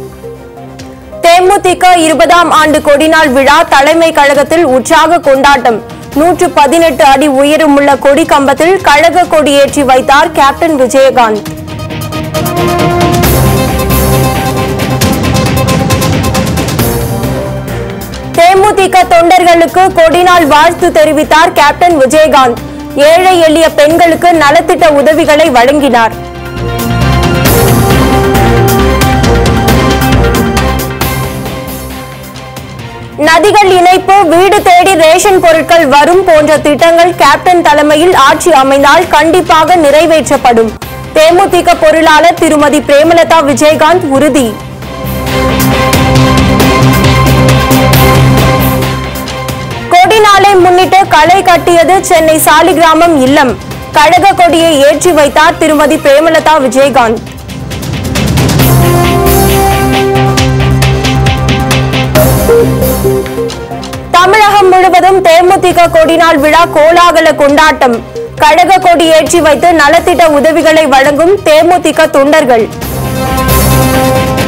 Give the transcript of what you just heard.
தேமுதிக இருபதாம் ஆண்டு கொடிநாள் விழா தலைமை கழகத்தில் உற்சாக கொண்டாட்டம் நூற்று பதினெட்டு அடி உயரமுள்ள கொடி கம்பத்தில் கழக கொடியேற்றி வைத்தார் கேப்டன் விஜயகாந்த் தேமுதிக தொண்டர்களுக்கு கொடிநாள் வாழ்த்து தெரிவித்தார் கேப்டன் விஜயகாந்த் ஏழை எளிய பெண்களுக்கு நலத்திட்ட உதவிகளை வழங்கினார் நதிகள் இணைப்பு வீடு தேடி ரேஷன் பொருட்கள் வரும் போன்ற திட்டங்கள் கேப்டன் தலைமையில் ஆட்சி அமைந்தால் கண்டிப்பாக நிறைவேற்றப்படும் தேமுதிக பொருளாளர் திருமதி பிரேமலதா விஜயகாந்த் உறுதி கொடி நாளை முன்னிட்டு களை கட்டியது சென்னை சாலிகிராமம் இல்லம் கழக கொடியை ஏற்றி வைத்தார் திருமதி பிரேமலதா விஜயகாந்த் தமிழகம் முழுவதும் தேமுதிக கொடிநாள் விழா கோலாகல கொண்டாட்டம் கழக கொடி ஏற்றி வைத்து நலத்திட்ட உதவிகளை வழங்கும் தேமுதிக தொண்டர்கள்